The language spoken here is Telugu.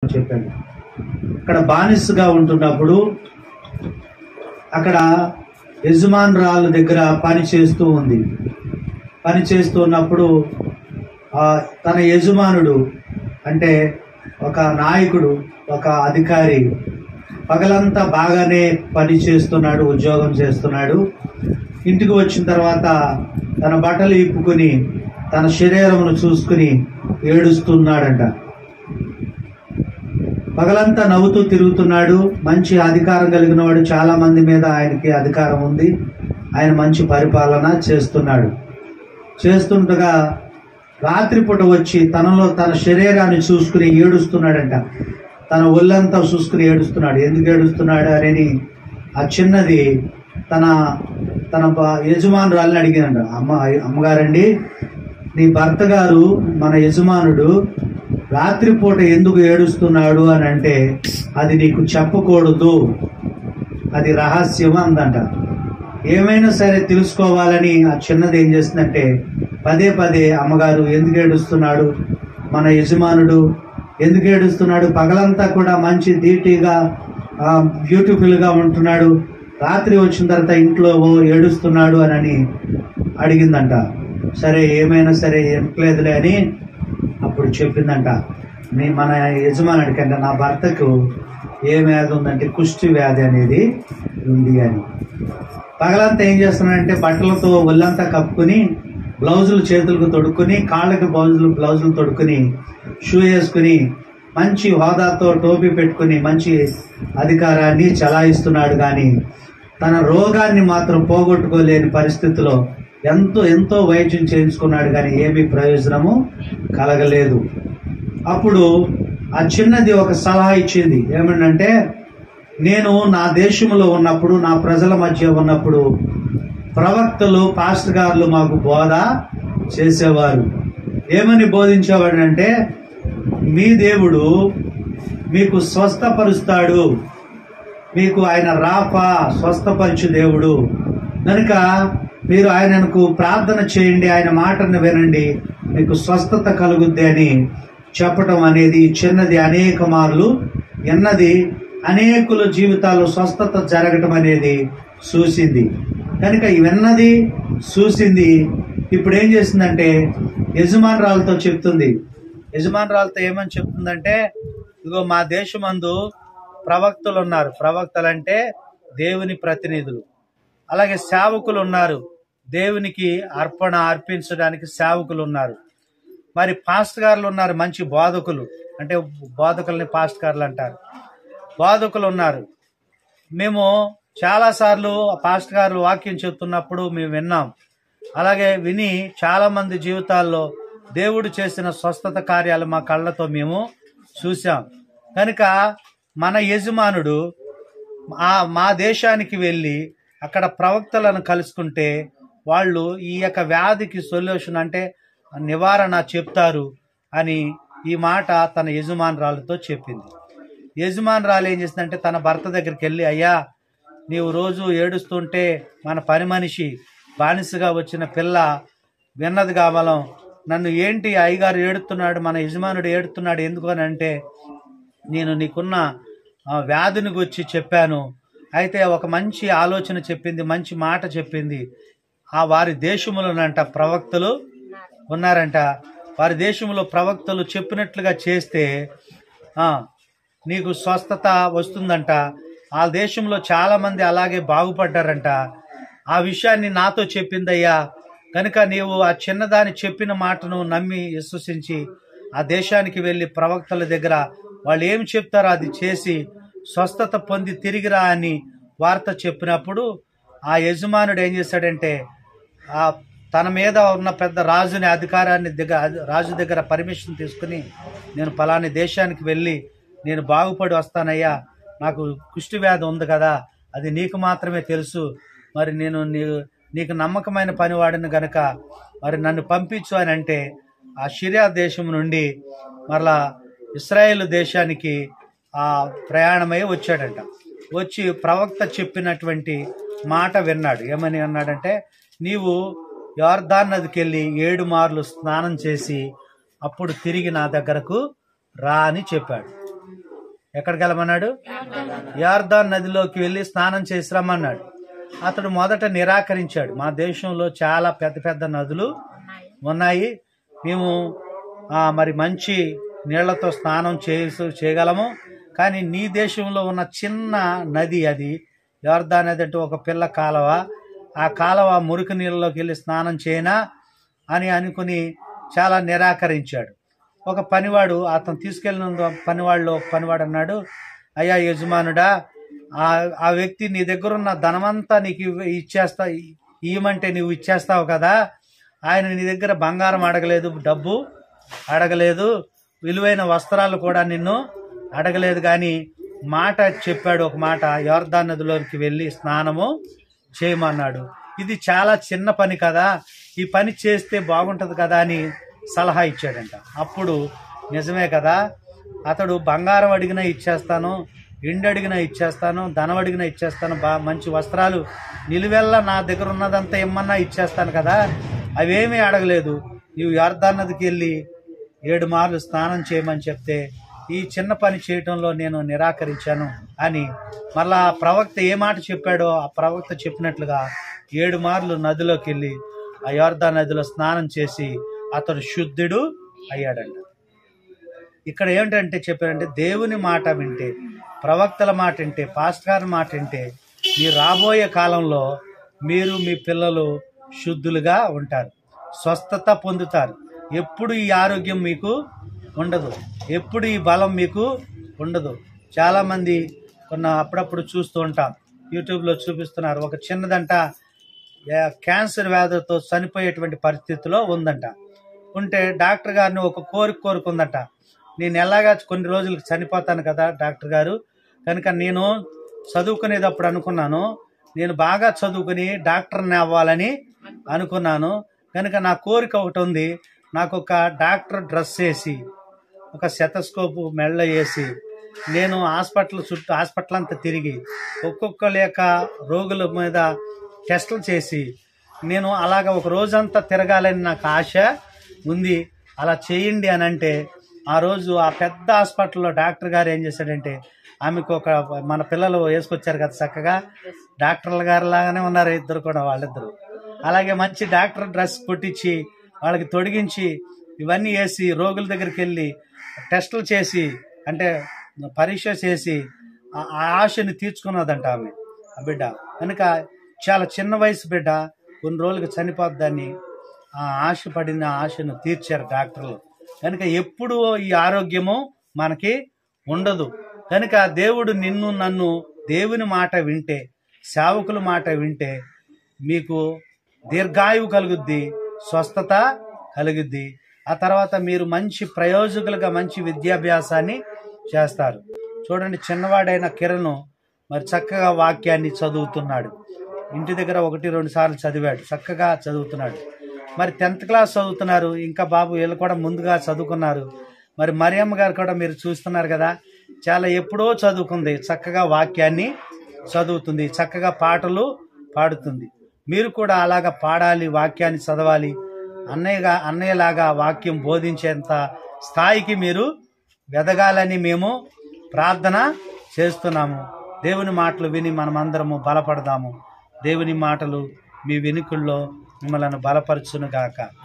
చెప్పాను అక్కడ బానిసగా ఉంటున్నప్పుడు అక్కడ యజమానురాలు దగ్గర పని చేస్తూ ఉంది పని చేస్తూ ఉన్నప్పుడు ఆ, తన యజమానుడు అంటే ఒక నాయకుడు ఒక అధికారి పగలంతా బాగానే పని చేస్తున్నాడు ఉద్యోగం చేస్తున్నాడు ఇంటికి వచ్చిన తర్వాత తన బట్టలు ఇప్పుకుని తన శరీరమును చూసుకుని ఏడుస్తున్నాడంట పగలంతా నవ్వుతూ తిరుగుతున్నాడు మంచి అధికారం కలిగిన వాడు చాలా మంది మీద ఆయనకి అధికారం ఉంది ఆయన మంచి పరిపాలన చేస్తున్నాడు చేస్తుండగా రాత్రిపూట వచ్చి తనలో తన శరీరాన్ని చూసుకుని ఏడుస్తున్నాడంట తన ఒళ్ళంతా చూసుకుని ఏడుస్తున్నాడు ఎందుకు ఏడుస్తున్నాడు అని ఆ చిన్నది తన తన బ- యజమానురాలిని అడిగిందంట అమ్మ అమ్మగారండి నీ భర్త గారు మన యజమానుడు రాత్రిపూట ఎందుకు ఏడుస్తున్నాడు అని అంటే అది నీకు చెప్పకూడదు అది రహస్యం అందంట ఏమైనా సరే తెలుసుకోవాలని ఆ చిన్నది ఏం చేస్తుందంటే పదే పదే అమ్మగారు ఎందుకు ఏడుస్తున్నాడు మన యజమానుడు ఎందుకు ఏడుస్తున్నాడు పగలంతా కూడా మంచి ధీటీగా ఆ, బ్యూటిఫుల్ గా ఉంటున్నాడు రాత్రి వచ్చిన తర్వాత ఇంట్లో ఓ ఏడుస్తున్నాడు అని అని అడిగిందంట సరే ఏమైనా సరే ఎనకలేదులే అని అప్పుడు చెప్పిందంట నీ మన యజమానుడికి అంటే నా భర్తకు ఏ వ్యాధి ఉందంటే కుష్టి వ్యాధి అనేది ఉంది అని పగలంతా ఏం చేస్తున్నాడంటే బట్టలతో ఒళ్ళంతా కప్పుకుని బ్లౌజులు చేతులకు తొడుక్కుని కాళ్ళకి బ్లౌజులు బ్లౌజులు తొడుక్కుని షూ వేసుకుని మంచి హోదాతో టోపీ పెట్టుకుని మంచి అధికారాన్ని చలాయిస్తున్నాడు కానీ తన రోగాన్ని మాత్రం పోగొట్టుకోలేని పరిస్థితిలో ఎంతో ఎంతో వైద్యం చేయించుకున్నాడు కానీ ఏమీ ప్రయోజనము కలగలేదు అప్పుడు ఆ చిన్నది ఒక సలహా ఇచ్చింది ఏమంటే నేను నా దేశంలో ఉన్నప్పుడు నా ప్రజల మధ్య ఉన్నప్పుడు ప్రవక్తలు పాస్టర్ గారులు మాకు బోధ చేసేవారు ఏమని బోధించేవాడు అంటే మీ దేవుడు మీకు స్వస్థపరుస్తాడు మీకు ఆయన రాఫా స్వస్థపరచు దేవుడు కనుక మీరు ఆయనకు ప్రార్థన చేయండి ఆయన మాటను వినండి మీకు స్వస్థత కలుగుద్ది అని చెప్పటం అనేది చిన్నది అనేక మార్లు ఎన్నది అనేకుల జీవితాల్లో స్వస్థత జరగటం అనేది చూసింది కనుక ఇవన్నది చూసింది ఇప్పుడు ఏం చేసిందంటే యజమానురాలతో చెప్తుంది యజమానురాలతో ఏమని చెప్తుందంటే ఇదిగో మా దేశమందు ప్రవక్తలు ఉన్నారు ప్రవక్తలు అంటే దేవుని ప్రతినిధులు అలాగే సేవకులు ఉన్నారు దేవునికి అర్పణ అర్పించడానికి సేవకులు ఉన్నారు మరి పాస్ట్ గారులు ఉన్నారు మంచి బోధకులు అంటే బోధకుల్ని పాస్ట్ గారులు అంటారు బోధకులు ఉన్నారు మేము చాలాసార్లు పాస్ట్ గారు వాక్యం చెప్తున్నప్పుడు మేము విన్నాం అలాగే విని చాలా మంది జీవితాల్లో దేవుడు చేసిన స్వస్థత కార్యాలు మా కళ్ళతో మేము చూసాం కనుక మన యజమానుడు ఆ మా దేశానికి వెళ్ళి అక్కడ ప్రవక్తలను కలుసుకుంటే వాళ్ళు ఈ యొక్క వ్యాధికి సొల్యూషన్ అంటే నివారణ చెప్తారు అని ఈ మాట తన యజమానురాలతో చెప్పింది యజమానురాలు ఏం చేసిందంటే తన భర్త దగ్గరికి వెళ్ళి అయ్యా నీవు రోజు ఏడుస్తుంటే మన పని మనిషి బానిసగా వచ్చిన పిల్ల విన్నది కావాలం నన్ను ఏంటి అయ్యగారు ఏడుతున్నాడు మన యజమానుడు ఏడుతున్నాడు ఎందుకు అని అంటే నేను నీకున్న ఆ, వ్యాధిని గురించి చెప్పాను అయితే ఒక మంచి ఆలోచన చెప్పింది మంచి మాట చెప్పింది ఆ వారి దేశములోనంట ప్రవక్తలు ఉన్నారంట వారి దేశంలో ప్రవక్తలు చెప్పినట్లుగా చేస్తే ఆ, నీకు స్వస్థత వస్తుందంట ఆ దేశంలో చాలా మంది అలాగే బాగుపడ్డారంట ఆ విషయాన్ని నాతో చెప్పిందయ్యా కనుక నీవు ఆ చిన్నదాని చెప్పిన మాటను నమ్మి విశ్వసించి ఆ దేశానికి వెళ్ళి ప్రవక్తల దగ్గర వాళ్ళు ఏం చెప్తారో అది చేసి స్వస్థత పొంది తిరిగిరా అని వార్త చెప్పినప్పుడు ఆ యజమానుడు ఏం చేశాడంటే ఆ తన మీద ఉన్న పెద్ద రాజుని అధికారాన్ని దగ్గర రాజు దగ్గర పర్మిషన్ తీసుకుని నేను పలాని దేశానికి వెళ్ళి నేను బాగుపడి వస్తానయ్యా నాకు కుష్టి వ్యాధి ఉంది కదా అది నీకు మాత్రమే తెలుసు మరి నేను నీ నీకు నమ్మకమైన పనివాడిని గనక మరి నన్ను పంపించు అని అంటే ఆ షిరియా దేశం నుండి మరలా ఇస్రాయేల్ దేశానికి ఆ ప్రయాణమై వచ్చాడంట వచ్చి ప్రవక్త చెప్పినటువంటి మాట విన్నాడు ఏమని అన్నాడంటే నీవు యోర్దాన్ నదికి వెళ్ళి ఏడు మార్లు స్నానం చేసి అప్పుడు తిరిగి నా దగ్గరకు రా అని చెప్పాడు ఎక్కడికి వెళ్ళమన్నాడు యార్దాన్ నదిలోకి వెళ్ళి స్నానం చేసి రమ్మన్నాడు అతడు మొదట నిరాకరించాడు మా దేశంలో చాలా పెద్ద పెద్ద నదులు ఉన్నాయి మేము ఆ, మరి మంచి నీళ్లతో స్నానం చేసు చేయగలము కానీ నీ దేశంలో ఉన్న చిన్న నది అది యోర్దా నది అంటే ఒక పిల్ల కాలవ ఆ కాలవ మురికి నీళ్ళలోకి వెళ్ళి స్నానం చేయనా అని అనుకుని చాలా నిరాకరించాడు ఒక పనివాడు అతను తీసుకెళ్ళిన పనివాళ్ళు ఒక పనివాడు అన్నాడు అయ్యా యజమానుడా ఆ ఆ వ్యక్తి నీ దగ్గర ఉన్న ధనమంతా నీకు ఇవ్వ- ఇచ్చేస్తా ఇవ్వమంటే నువ్వు ఇచ్చేస్తావు కదా ఆయన నీ దగ్గర బంగారం అడగలేదు డబ్బు అడగలేదు విలువైన వస్త్రాలు కూడా నిన్ను అడగలేదు కానీ మాట చెప్పాడు ఒక మాట యోర్దాన్ నదిలోకి వెళ్ళి స్నానము చేయమన్నాడు ఇది చాలా చిన్న పని కదా ఈ పని చేస్తే బాగుంటది కదా అని సలహా ఇచ్చాడంట అప్పుడు నిజమే కదా అతడు బంగారం అడిగినా ఇచ్చేస్తాను ఎండు అడిగినా ఇచ్చేస్తాను ధనం అడిగినా ఇచ్చేస్తాను బా మంచి వస్త్రాలు నిలువెల్లా నా దగ్గర ఉన్నదంతా ఇమ్మన్నా ఇచ్చేస్తాను కదా అవేమీ అడగలేదు నీవు యార్దాన్ నదికి వెళ్ళి ఏడు మార్లు స్నానం చేయమని చెప్తే ఈ చిన్న పని చేయటంలో నేను నిరాకరించాను అని మళ్ళా ఆ ప్రవక్త ఏ మాట చెప్పాడో ఆ ప్రవక్త చెప్పినట్లుగా ఏడు మార్లు నదిలోకి వెళ్ళి ఆ యోర్దా నదిలో స్నానం చేసి అతడు శుద్ధుడు అయ్యాడంట ఇక్కడ ఏంటంటే చెప్పారంటే దేవుని మాట వింటే ప్రవక్తల మాట వింటే పాస్ట్ గారి మాట వింటే మీ రాబోయే కాలంలో మీరు మీ పిల్లలు శుద్ధులుగా ఉంటారు స్వస్థత పొందుతారు ఎప్పుడు ఈ ఆరోగ్యం మీకు ఉండదు ఎప్పుడు ఈ బలం మీకు ఉండదు చాలామంది కొన్న అప్పుడప్పుడు చూస్తూ ఉంటాం యూట్యూబ్లో చూపిస్తున్నారు ఒక చిన్నదంట యా- క్యాన్సర్ వ్యాధితో చనిపోయేటువంటి పరిస్థితిలో ఉందంట ఉంటే డాక్టర్ గారిని ఒక కోరిక కోరుకుందంట నేను ఎలాగా కొన్ని రోజులకు చనిపోతాను కదా డాక్టర్ గారు కనుక నేను చదువుకునేటప్పుడు అనుకున్నాను నేను బాగా చదువుకుని డాక్టర్ని అవ్వాలని అనుకున్నాను కనుక నా కోరిక ఒకటి ఉంది నాకు ఒక డాక్టర్ డ్రెస్ వేసి ఒక శతస్కోపు మెళ్ళ వేసి నేను హాస్పిటల్ చుట్టూ హాస్పిటల్ అంతా తిరిగి ఒక్కొక్క లేక రోగుల మీద టెస్టులు చేసి నేను అలాగ ఒక రోజంతా తిరగాలని నాకు ఆశ ఉంది అలా చేయండి అని అంటే ఆ రోజు ఆ పెద్ద హాస్పిటల్లో డాక్టర్ గారు ఏం చేశాడంటే ఆమెకు ఒక మన పిల్లలు వేసుకొచ్చారు కదా చక్కగా డాక్టర్ల గారు లాగానే ఉన్నారు ఇద్దరు కూడా వాళ్ళిద్దరు అలాగే మంచి డాక్టర్ డ్రెస్ కుట్టించి వాళ్ళకి తొడిగించి ఇవన్నీ వేసి రోగుల దగ్గరికి వెళ్ళి టెస్టులు చేసి అంటే పరీక్ష చేసి ఆ ఆ ఆశని తీర్చుకున్నదంట ఆమె ఆ బిడ్డ కనుక చాలా చిన్న వయసు బిడ్డ కొన్ని రోజులకు చనిపోద్దని ఆ ఆశ పడిన ఆశను తీర్చారు డాక్టర్లు కనుక ఎప్పుడు ఈ ఆరోగ్యము మనకి ఉండదు కనుక దేవుడు నిన్ను నన్ను దేవుని మాట వింటే సేవకుల మాట వింటే మీకు దీర్ఘాయువు కలుగుద్ది స్వస్థత కలుగుద్ది ఆ తర్వాత మీరు మంచి ప్రయోజకులుగా మంచి విద్యాభ్యాసాన్ని చేస్తారు చూడండి చిన్నవాడైన కిరణ్ మరి చక్కగా వాక్యాన్ని చదువుతున్నాడు ఇంటి దగ్గర ఒకటి రెండు సార్లు చదివాడు చక్కగా చదువుతున్నాడు మరి టెన్త్ క్లాస్ చదువుతున్నారు ఇంకా బాబు వీళ్ళు కూడా ముందుగా చదువుకున్నారు మరి మరియమ్మ గారు కూడా మీరు చూస్తున్నారు కదా చాలా ఎప్పుడో చదువుకుంది చక్కగా వాక్యాన్ని చదువుతుంది చక్కగా పాటలు పాడుతుంది మీరు కూడా అలాగా పాడాలి వాక్యాన్ని చదవాలి అన్నయ్యగా అన్నయ్యలాగా వాక్యం బోధించేంత స్థాయికి మీరు వెదగాలని మేము ప్రార్థన చేస్తున్నాము దేవుని మాటలు విని మనమందరము బలపడదాము దేవుని మాటలు మీ వెనుకల్లో మిమ్మల్ని బలపరచును గాక